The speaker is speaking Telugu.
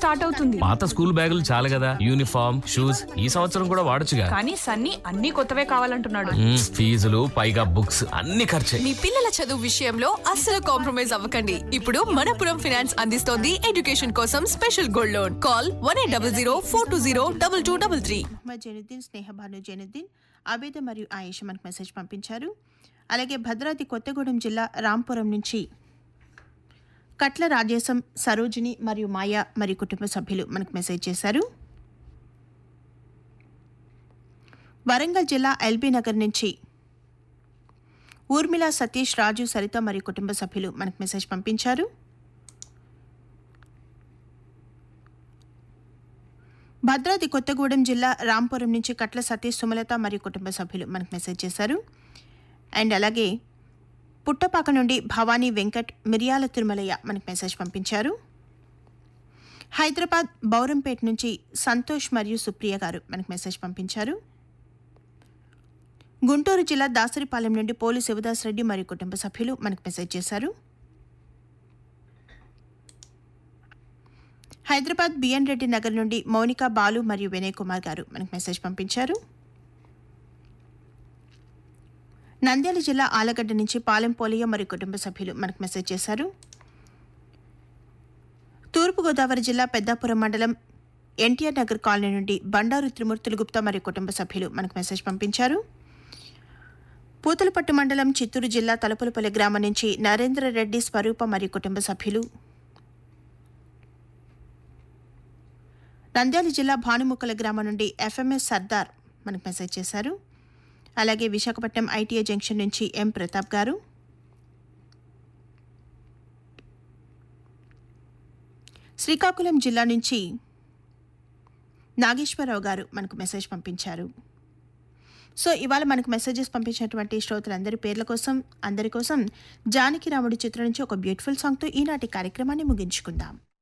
స్టార్ట్ అవుతుంది పాత స్కూల్ బ్యాగులు చాలు కదా యూనిఫామ్ షూస్ ఈ సంవత్సరం కూడా వాడొచ్చుగా కానీ సన్నీ అన్ని కొత్తవే కావాలంటున్నాడు మ్మ్, ఫీజులు పైగా బుక్స్ అన్ని ఖర్చే మీ పిల్లల చదువు విషయంలో అస్సలు కాంప్రమైజ్ అవ్వకండి ఇప్పుడు మనపురం ఫైనాన్స్ అందిస్తోంది ఎడ్యుకేషన్ కోసం special gold loan call one eight double zero four two zero double two double three Mohammed Zainuddin Snehabanu Zainuddin Abeda మరియు ఆయేష మనకు మెసేజ్ పంపించారు అలాగే భద్రాద్రి కొత్తగూడెం జిల్లా రాంపురం నుంచి కట్ల రాజేశం సరోజిని మరియు మాయ మరియు కుటుంబ సభ్యులు మనకు మెసేజ్ చేశారు వరంగల్ జిల్లా ఎల్బీ నగర్ నుంచి ఊర్మిళ సతీష్ రాజు సరిత మరియు కుటుంబ సభ్యులు మనకు మెసేజ్ పంపించారు భద్రాద్రి కొత్తగూడెం జిల్లా రాంపురం నుంచి కట్ల సతీష్ సుమలత మరియు కుటుంబ సభ్యులు మనకు మెసేజ్ చేశారు అండ్ అలాగే పుట్టపాక నుండి భవానీ వెంకట్ మిరియాల తిరుమలయ్య మనకు మెసేజ్ పంపించారు హైదరాబాద్ బౌరంపేట నుంచి సంతోష్ మరియు సుప్రియ గారు మనకు మెసేజ్ పంపించారు గుంటూరు జిల్లా దాసరిపాలెం నుండి పోలు శివదాస్ రెడ్డి మరియు కుటుంబ సభ్యులు మనకు మెసేజ్ చేశారు హైదరాబాద్ బిఎన్ రెడ్డి నగర్ నుండి మౌనిక బాలు మరియు వినయ్ కుమార్ గారు మనకు మెసేజ్ పంపించారు నంద్యాల జిల్లా ఆలగడ్డ నుంచి పాలెం పోలియో మరియు కుటుంబ సభ్యులు మనకు మెసేజ్ చేశారు తూర్పుగోదావరి జిల్లా పెద్దాపురం మండలం ఎన్టీఆర్ నగర్ కాలనీ నుండి బండారు త్రిమూర్తులు గుప్తా మరియు కుటుంబ సభ్యులు మనకు మెసేజ్ పంపించారు పూతలపట్టు మండలం చిత్తూరు జిల్లా తలుపులపల్లి గ్రామం నుంచి నరేంద్ర రెడ్డి స్వరూప మరియు కుటుంబ సభ్యులు నంద్యాల జిల్లా భానుముక్కల గ్రామం నుండి ఎఫ్ఎంఎస్ సర్దార్ మనకు మెసేజ్ చేశారు అలాగే విశాఖపట్నం ఐటీఐ జంక్షన్ నుంచి ఎం ప్రతాప్ గారు శ్రీకాకుళం జిల్లా నుంచి నాగేశ్వరరావు గారు మనకు మెసేజ్ పంపించారు సో ఇవాళ మనకు మెసేజెస్ పంపించినటువంటి శ్రోతలందరి పేర్ల కోసం అందరి కోసం జానకి రాముడి చిత్రం నుంచి ఒక బ్యూటిఫుల్ సాంగ్తో ఈనాటి కార్యక్రమాన్ని ముగించుకుందాం